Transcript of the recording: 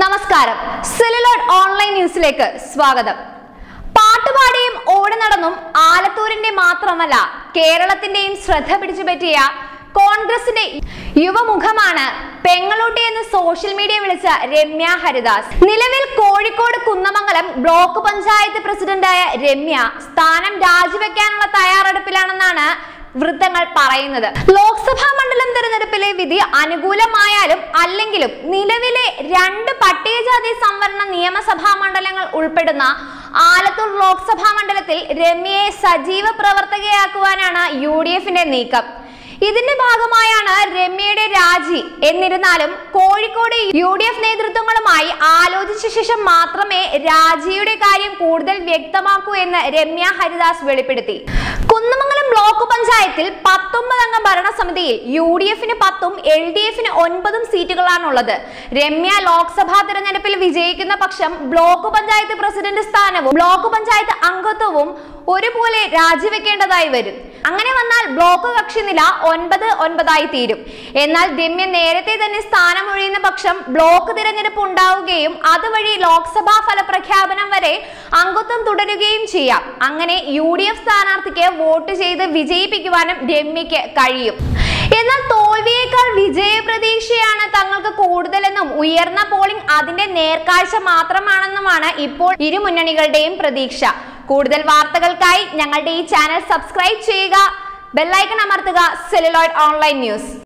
നമസ്കാരം സെലുലോഡ് ഓൺലൈൻ ന്യൂസിലേക്ക് സ്വാഗതം പാട്ടുപാടിയും ഓടി നടന്നും ആലത്തൂരിന്റെ മാത്രമല്ല കേരളത്തിന്റെയും ശ്രദ്ധ പിടിച്ചു പറ്റിയ കോൺഗ്രസിന്റെ യുവമുഖമാണ് പെങ്ങളൂട്ടി എന്ന് സോഷ്യൽ മീഡിയ വിളിച്ച രമ്യ ഹരിദാസ് നിലവിൽ കോഴിക്കോട് കുന്നമംഗലം ബ്ലോക്ക് പഞ്ചായത്ത് പ്രസിഡന്റായ രമ്യ സ്ഥാനം രാജിവെക്കാനുള്ള തയ്യാറെടുപ്പിലാണെന്നാണ് വൃത്തങ്ങൾ പറയുന്നത് ലോക്സഭാ മണ്ഡലം തെരഞ്ഞെടുപ്പിലെ വിധി അനുകൂലമായാലും അല്ലെങ്കിലും നിലവിലെ രണ്ട് പട്ടികജാതി സംവരണ നിയമസഭാ മണ്ഡലങ്ങൾ ഉൾപ്പെടുന്ന ആലത്തൂർ ലോക്സഭാ മണ്ഡലത്തിൽ രമ്യയെ സജീവ പ്രവർത്തകയാക്കുവാനാണ് യു ഡി എഫിന്റെ നീക്കം ഇതിന്റെ ഭാഗമായാണ് രമ്യയുടെ രാജി എന്നിരുന്നാലും കോഴിക്കോട് യു ഡി എഫ് നേതൃത്വങ്ങളുമായി ആലോചിച്ച ശേഷം മാത്രമേ രാജിയുടെ കാര്യം കൂടുതൽ വ്യക്തമാക്കൂ എന്ന് രമ്യ ഹരിദാസ് വെളിപ്പെടുത്തി കുന്നമംഗലം ബ്ലോക്ക് പഞ്ചായത്തിൽ പത്തൊമ്പത് അംഗ ഭരണസമിതിയിൽ യു ഡി എഫിന് പത്തും എൽ ഡി എഫിന് ഒൻപതും സീറ്റുകളാണുള്ളത് രമ്യ ലോക്സഭാ തെരഞ്ഞെടുപ്പിൽ വിജയിക്കുന്ന പക്ഷം ബ്ലോക്ക് പഞ്ചായത്ത് പ്രസിഡന്റ് സ്ഥാനവും ബ്ലോക്ക് പഞ്ചായത്ത് അംഗത്വവും ഒരുപോലെ രാജിവെക്കേണ്ടതായി വരും അങ്ങനെ വന്നാൽ ബ്ലോക്ക് കക്ഷി നില ഒൻപത് ഒൻപതായി തീരും എന്നാൽ രമ്യ നേരത്തെ തന്നെ സ്ഥാനമൊഴിയുന്ന പക്ഷം ബ്ലോക്ക് തിരഞ്ഞെടുപ്പ് ഉണ്ടാവുകയും അതുവഴി ലോക്സഭാ ഫലപ്രഖ്യാപനം വരെ അംഗത്വം തുടരുകയും ചെയ്യാം അങ്ങനെ യു ഡി എഫ് സ്ഥാനാർത്ഥിക്ക് വോട്ട് ചെയ്ത് വിജയിപ്പിക്കുവാനും രമ്യയ്ക്ക് കഴിയും എന്നാൽ തോൽവിയേക്കാൾ വിജയപ്രതീക്ഷയാണ് തങ്ങൾക്ക് കൂടുതലെന്നും ഉയർന്ന പോളിംഗ് അതിന്റെ നേർക്കാഴ്ച മാത്രമാണെന്നുമാണ് ഇപ്പോൾ ഇരു മുന്നണികളുടെയും പ്രതീക്ഷ കൂടുതൽ വാർത്തകൾക്കായി ഞങ്ങളുടെ ഈ ചാനൽ സബ്സ്ക്രൈബ് ചെയ്യുക ബെല്ലൈക്കൺ അമർത്തുക സെലുലോയിഡ് ഓൺലൈൻ ന്യൂസ്